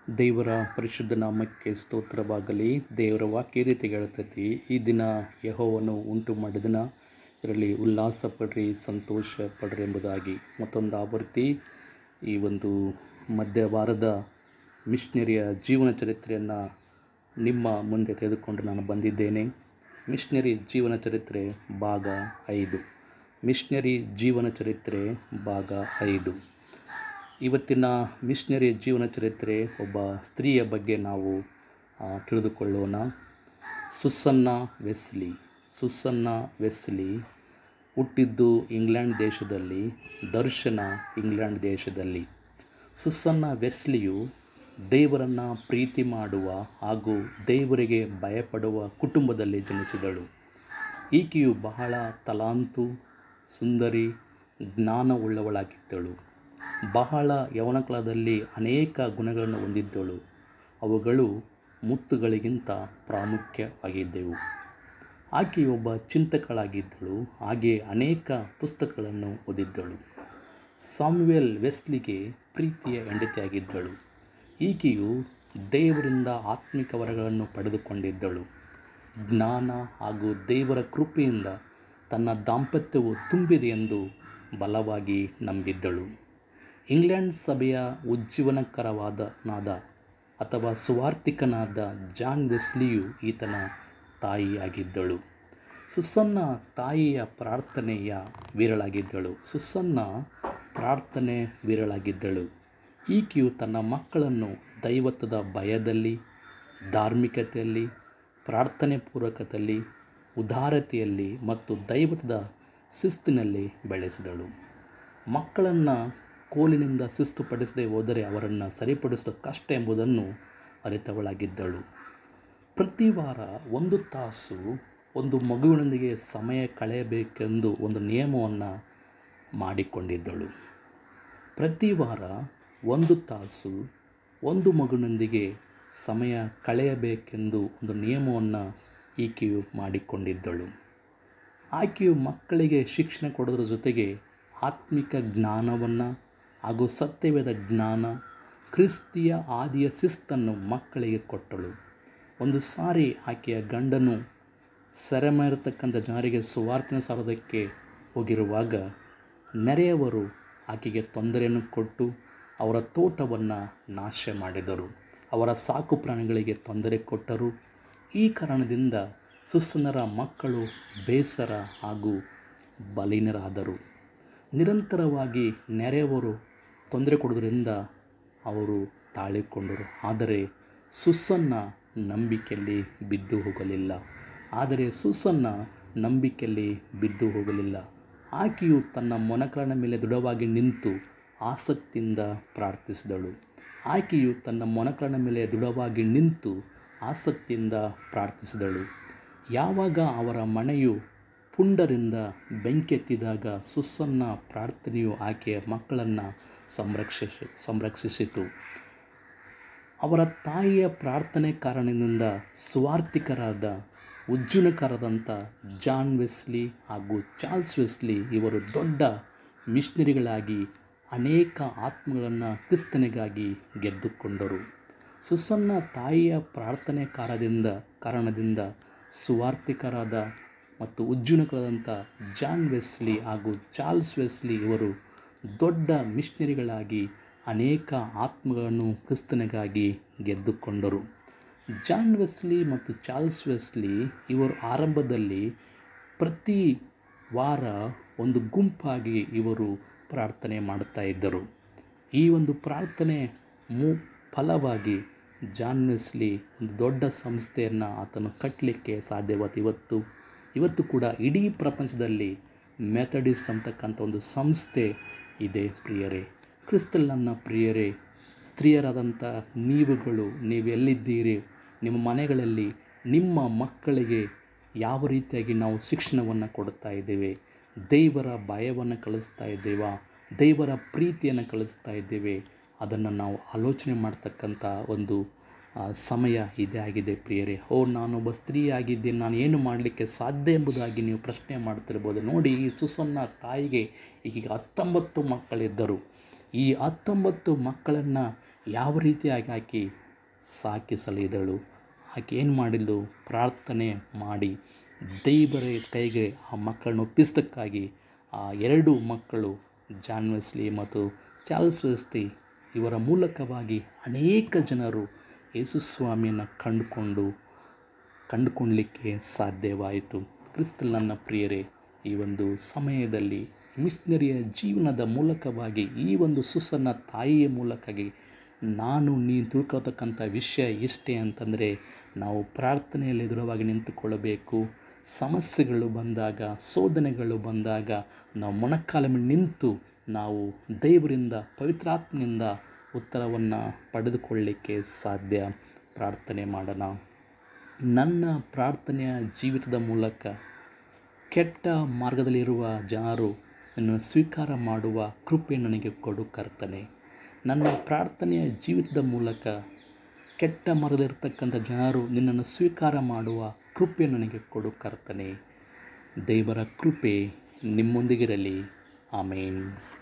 ದೇವರ ಪರಿಶುದ್ಧ ನಾಮಕ್ಕೆ ಸ್ತೋತ್ರವಾಗಲಿ ದೇವರ ವಾಕ್ಯ ಈ ರೀತಿ ಹೇಳ್ತೈತಿ ಈ ದಿನ ಯಹೋವನು ಉಂಟು ಮಾಡಿದನ ಇದರಲ್ಲಿ ಉಲ್ಲಾಸ ಪಡ್ರಿ ಸಂತೋಷ ಪಡ್ರಿ ಎಂಬುದಾಗಿ ಮತ್ತೊಂದು ಆವೃತ್ತಿ ಈ ಒಂದು ಮಧ್ಯವಾರದ ಮಿಷನರಿಯ ಜೀವನ ಚರಿತ್ರೆಯನ್ನು ನಿಮ್ಮ ಮುಂದೆ ತೆಗೆದುಕೊಂಡು ನಾನು ಬಂದಿದ್ದೇನೆ ಮಿಷನರಿ ಜೀವನ ಚರಿತ್ರೆ ಭಾಗ ಐದು ಮಿಷನರಿ ಜೀವನ ಚರಿತ್ರೆ ಭಾಗ ಐದು ಇವತ್ತಿನ ಮಿಷನರಿ ಜೀವನ ಚರಿತ್ರೆ ಒಬ್ಬ ಸ್ತ್ರೀಯ ಬಗ್ಗೆ ನಾವು ಆ, ತಿಳಿದುಕೊಳ್ಳೋಣ ಸುಸನ್ನ ವೆಸ್ಲಿ ಸುಸನ್ನ ವೆಸ್ಲಿ ಹುಟ್ಟಿದ್ದು ಇಂಗ್ಲೆಂಡ್ ದೇಶದಲ್ಲಿ ದರ್ಶನ ಇಂಗ್ಲೆಂಡ್ ದೇಶದಲ್ಲಿ ಸುಸನ್ನ ವೆಸ್ಲಿಯು ದೇವರನ್ನು ಪ್ರೀತಿ ಮಾಡುವ ಹಾಗೂ ದೇವರಿಗೆ ಭಯಪಡುವ ಕುಟುಂಬದಲ್ಲಿ ಜನಿಸಿದಳು ಈಕೆಯು ಬಹಳ ತಲಾಂತು ಸುಂದರಿ ಜ್ಞಾನವುಳ್ಳವಳಾಗಿದ್ದಳು ಬಹಳ ಯವನ ಕಾಲದಲ್ಲಿ ಅನೇಕ ಗುಣಗಳನ್ನು ಹೊಂದಿದ್ದಳು ಅವುಗಳು ಮುತ್ತುಗಳಿಗಿಂತ ಪ್ರಾಮುಖ್ಯವಾಗಿದ್ದವು ಆಕೆಯೊಬ್ಬ ಚಿಂತಕಳಾಗಿದ್ದಳು ಹಾಗೆ ಅನೇಕ ಪುಸ್ತಕಗಳನ್ನು ಓದಿದ್ದಳು ಸಾಮ್ಯುವೆಲ್ ವೆಸ್ಲಿಗೆ ಪ್ರೀತಿಯ ಹೆಂಡತಿಯಾಗಿದ್ದಳು ಈಕೆಯು ದೇವರಿಂದ ಆತ್ಮಿಕ ವರಗಳನ್ನು ಪಡೆದುಕೊಂಡಿದ್ದಳು ಜ್ಞಾನ ಹಾಗೂ ದೇವರ ಕೃಪೆಯಿಂದ ತನ್ನ ದಾಂಪತ್ಯವು ತುಂಬಿದೆ ಎಂದು ಬಲವಾಗಿ ನಂಬಿದ್ದಳು ಇಂಗ್ಲೆಂಡ್ ಸಭೆಯ ಉಜ್ಜೀವನಕರವಾದನಾದ ಅಥವಾ ಸುವಾರ್ಥಿಕನಾದ ಜಾನ್ ವೆಸ್ಲಿಯು ಈತನ ತಾಯಿಯಾಗಿದ್ದಳು ಸುಸನ್ನ ತಾಯಿಯ ಪ್ರಾರ್ಥನೆಯ ವೀರಳಾಗಿದ್ದಳು ಸುಸನ್ನ ಪ್ರಾರ್ಥನೆ ವೀರಳಾಗಿದ್ದಳು ಈಕೆಯು ತನ್ನ ಮಕ್ಕಳನ್ನು ದೈವತ್ವದ ಭಯದಲ್ಲಿ ಧಾರ್ಮಿಕತೆಯಲ್ಲಿ ಪ್ರಾರ್ಥನೆ ಪೂರ್ವಕತೆಯಲ್ಲಿ ಉದಾರತೆಯಲ್ಲಿ ಮತ್ತು ದೈವತ್ವದ ಶಿಸ್ತಿನಲ್ಲಿ ಬೆಳೆಸಿದಳು ಮಕ್ಕಳನ್ನು ಕೋಲಿನಿಂದ ಶಿಸ್ತುಪಡಿಸದೆ ಹೋದರೆ ಅವರನ್ನು ಸರಿಪಡಿಸೋದು ಕಷ್ಟ ಎಂಬುದನ್ನು ಅರಿತವಳಾಗಿದ್ದಳು ಪ್ರತಿ ವಾರ ಒಂದು ತಾಸು ಒಂದು ಮಗುವಿನೊಂದಿಗೆ ಸಮಯ ಕಳೆಯಬೇಕೆಂದು ಒಂದು ನಿಯಮವನ್ನು ಮಾಡಿಕೊಂಡಿದ್ದಳು ಪ್ರತಿ ವಾರ ಒಂದು ತಾಸು ಒಂದು ಮಗುವಿನೊಂದಿಗೆ ಸಮಯ ಕಳೆಯಬೇಕೆಂದು ಒಂದು ನಿಯಮವನ್ನು ಈಕೆಯು ಮಾಡಿಕೊಂಡಿದ್ದಳು ಆಕೆಯು ಮಕ್ಕಳಿಗೆ ಶಿಕ್ಷಣ ಕೊಡೋದ್ರ ಜೊತೆಗೆ ಆತ್ಮಿಕ ಜ್ಞಾನವನ್ನು ಹಾಗೂ ಸತ್ಯವೇದ ಜ್ಞಾನ ಕ್ರಿಸ್ತಿಯ ಆದಿಯ ಶಿಸ್ತನ್ನು ಮಕ್ಕಳಿಗೆ ಕೊಟ್ಟಳು ಒಂದು ಸಾರಿ ಆಕೆಯ ಗಂಡನು ಸೆರೆಮಾರಿರ್ತಕ್ಕಂಥ ಜನರಿಗೆ ಸುವಾರ್ತಿನ ಸಾರೋದಕ್ಕೆ ಹೋಗಿರುವಾಗ ನೆರೆಯವರು ಆಕೆಗೆ ತೊಂದರೆಯನ್ನು ಕೊಟ್ಟು ಅವರ ತೋಟವನ್ನು ನಾಶ ಮಾಡಿದರು ಅವರ ಸಾಕು ಪ್ರಾಣಿಗಳಿಗೆ ತೊಂದರೆ ಕೊಟ್ಟರು ಈ ಕಾರಣದಿಂದ ಸುಸನ್ನರ ಮಕ್ಕಳು ಬೇಸರ ಹಾಗೂ ಬಲೀನರಾದರು ನಿರಂತರವಾಗಿ ನೆರೆಯವರು ತೊಂದರೆ ಕೊಡೋದ್ರಿಂದ ಅವರು ತಾಳಿಕೊಂಡರು ಆದರೆ ಸುಸನ್ನ ನಂಬಿಕೆಯಲ್ಲಿ ಬಿದ್ದು ಹೋಗಲಿಲ್ಲ ಆದರೆ ಸುಸನ್ನ ನಂಬಿಕೆಯಲ್ಲಿ ಬಿದ್ದು ಹೋಗಲಿಲ್ಲ ಆಕೆಯು ತನ್ನ ಮೊನಕರನ ಮೇಲೆ ದೃಢವಾಗಿ ನಿಂತು ಆಸಕ್ತಿಯಿಂದ ಪ್ರಾರ್ಥಿಸಿದಳು ಆಕೆಯು ತನ್ನ ಮೊನಕರನ ಮೇಲೆ ದೃಢವಾಗಿ ನಿಂತು ಆಸಕ್ತಿಯಿಂದ ಪ್ರಾರ್ಥಿಸಿದಳು ಯಾವಾಗ ಅವರ ಮನೆಯು ಪುಂಡರಿಂದ ಬೆಂಕೆತ್ತಿದಾಗ ಸುಸನ್ನ ಪ್ರಾರ್ಥನೆಯು ಆಕೆಯ ಮಕ್ಕಳನ್ನು ಸಂರಕ್ಷಿಸಿ ಸಂರಕ್ಷಿಸಿತು ಅವರ ತಾಯಿಯ ಪ್ರಾರ್ಥನೆ ಕಾರಣದಿಂದ ಸ್ವಾರ್ಥಿಕರಾದ ಉಜ್ಜುನಕರಾದಂಥ ಜಾನ್ ವೆಸ್ಲಿ ಹಾಗೂ ಚಾರ್ಲ್ಸ್ ವೆಸ್ಲಿ ಇವರು ದೊಡ್ಡ ಮಿಷನರಿಗಳಾಗಿ ಅನೇಕ ಆತ್ಮಗಳನ್ನು ಕ್ರಿಸ್ತನಿಗಾಗಿ ಗೆದ್ದುಕೊಂಡರು ಸುಸನ್ನ ತಾಯಿಯ ಪ್ರಾರ್ಥನೆ ಕಾರಣದಿಂದ ಕಾರಣದಿಂದ ಸುವಾರ್ಥಿಕರಾದ ಮತ್ತು ಉಜ್ಜುನಕರಾದಂಥ ಜಾನ್ ವೆಸ್ಲಿ ಹಾಗೂ ಚಾರ್ಲ್ಸ್ ವೆಸ್ಲಿ ಇವರು ದೊಡ್ಡ ಮಿಷನರಿಗಳಾಗಿ ಅನೇಕ ಆತ್ಮಗಳನ್ನು ಕ್ರಿಸ್ತನಿಗಾಗಿ ಗೆದ್ದುಕೊಂಡರು ಜಾನ್ ವೆಸ್ಲಿ ಮತ್ತು ಚಾರ್ಲ್ಸ್ ವೆಸ್ಲಿ ಇವರು ಆರಂಭದಲ್ಲಿ ಪ್ರತಿ ವಾರ ಒಂದು ಗುಂಪಾಗಿ ಇವರು ಪ್ರಾರ್ಥನೆ ಮಾಡುತ್ತಾ ಇದ್ದರು ಈ ಒಂದು ಪ್ರಾರ್ಥನೆ ಮು ಫಲವಾಗಿ ಜಾನ್ ವೆಸ್ಲಿ ಒಂದು ದೊಡ್ಡ ಸಂಸ್ಥೆಯನ್ನು ಆತನು ಕಟ್ಟಲಿಕ್ಕೆ ಸಾಧ್ಯವಾದ ಇವತ್ತು ಇವತ್ತು ಕೂಡ ಇಡೀ ಪ್ರಪಂಚದಲ್ಲಿ ಮೆಥಡಿಸ್ ಅಂತಕ್ಕಂಥ ಒಂದು ಸಂಸ್ಥೆ ಇದೆ ಪ್ರಿಯರೇ ಕ್ರಿಸ್ತಲನ್ನ ಪ್ರಿಯರೇ ಸ್ತ್ರೀಯರಾದಂಥ ನೀವುಗಳು ನೀವು ಎಲ್ಲಿದ್ದೀರಿ ನಿಮ್ಮ ಮನೆಗಳಲ್ಲಿ ನಿಮ್ಮ ಮಕ್ಕಳಿಗೆ ಯಾವ ರೀತಿಯಾಗಿ ನಾವು ಶಿಕ್ಷಣವನ್ನು ಕೊಡುತ್ತಾ ಇದ್ದೇವೆ ದೇವರ ಭಯವನ್ನು ಕಲಿಸ್ತಾ ಇದ್ದೇವಾ ದೇವರ ಪ್ರೀತಿಯನ್ನು ಕಲಿಸ್ತಾ ಇದ್ದೇವೆ ಅದನ್ನು ನಾವು ಆಲೋಚನೆ ಮಾಡ್ತಕ್ಕಂಥ ಒಂದು ಆ, ಸಮಯ ಇದೇ ಆಗಿದೆ ಪ್ರಿಯರೇ ಓ ನಾನೊಬ್ಬ ಸ್ತ್ರೀ ಆಗಿದ್ದೇನೆ ನಾನು ಏನು ಮಾಡಲಿಕ್ಕೆ ಸಾಧ್ಯ ಎಂಬುದಾಗಿ ನೀವು ಪ್ರಶ್ನೆ ಮಾಡ್ತಿರ್ಬೋದು ನೋಡಿ ಈ ಸುಸನ್ನ ತಾಯಿಗೆ ಈಗೀಗ ಹತ್ತೊಂಬತ್ತು ಮಕ್ಕಳಿದ್ದರು ಈ ಹತ್ತೊಂಬತ್ತು ಮಕ್ಕಳನ್ನು ಯಾವ ರೀತಿಯಾಗಿ ಆಕೆ ಸಾಕಿ ಸಲಹಿದಳು ಆಕೆ ಏನು ಮಾಡಿದ್ಲು ಪ್ರಾರ್ಥನೆ ಮಾಡಿ ದೇವರ ಕೈಗೆ ಆ ಮಕ್ಕಳನ್ನು ಒಪ್ಪಿಸೋದಕ್ಕಾಗಿ ಆ ಎರಡು ಮಕ್ಕಳು ಜಾನ್ ವೆಸ್ಲಿ ಮತ್ತು ಚಾರ್ಲ್ಸ್ ವೆಸ್ಲಿ ಇವರ ಮೂಲಕವಾಗಿ ಅನೇಕ ಜನರು ಯೇಸುಸ್ವಾಮಿಯನ್ನು ಕಂಡುಕೊಂಡು ಕಂಡುಕೊಳ್ಳಲಿಕ್ಕೆ ಸಾಧ್ಯವಾಯಿತು ಕ್ರಿಸ್ತಲ್ ನನ್ನ ಪ್ರಿಯರೇ ಈ ಒಂದು ಸಮಯದಲ್ಲಿ ಮಿಷನರಿಯ ಜೀವನದ ಮೂಲಕವಾಗಿ ಈ ಒಂದು ಸುಸನ್ನ ತಾಯಿಯ ಮೂಲಕವಾಗಿ ನಾನು ನೀನು ತಿಳ್ಕೊಳ್ತಕ್ಕಂಥ ವಿಷಯ ಇಷ್ಟೇ ಅಂತಂದರೆ ನಾವು ಪ್ರಾರ್ಥನೆಯಲ್ಲಿ ದೃಢವಾಗಿ ನಿಂತುಕೊಳ್ಳಬೇಕು ಸಮಸ್ಯೆಗಳು ಬಂದಾಗ ಶೋಧನೆಗಳು ಬಂದಾಗ ನಾವು ಮೊಣಕಾಲ ಮೇಲೆ ನಿಂತು ನಾವು ದೇವರಿಂದ ಪವಿತ್ರಾತ್ಮನಿಂದ ಉತ್ತರವನ್ನು ಪಡೆದುಕೊಳ್ಳಲಿಕ್ಕೆ ಸಾಧ್ಯ ಪ್ರಾರ್ಥನೆ ಮಾಡೋಣ ನನ್ನ ಪ್ರಾರ್ಥನೆಯ ಜೀವಿತದ ಮೂಲಕ ಕೆಟ್ಟ ಮಾರ್ಗದಲ್ಲಿರುವ ಜನರು ನನ್ನನ್ನು ಸ್ವೀಕಾರ ಮಾಡುವ ಕೃಪೆ ನನಗೆ ಕೊಡು ಕರ್ತನೆ ನನ್ನ ಪ್ರಾರ್ಥನೆಯ ಜೀವಿತದ ಮೂಲಕ ಕೆಟ್ಟ ಮಾರ್ಗದಲ್ಲಿರ್ತಕ್ಕಂಥ ಜನರು ನಿನ್ನನ್ನು ಸ್ವೀಕಾರ ಮಾಡುವ ಕೃಪೆ ನನಗೆ ಕೊಡು ಕರ್ತನೆ ದೇವರ ಕೃಪೆ ನಿಮ್ಮೊಂದಿಗಿರಲಿ ಆಮೇನ್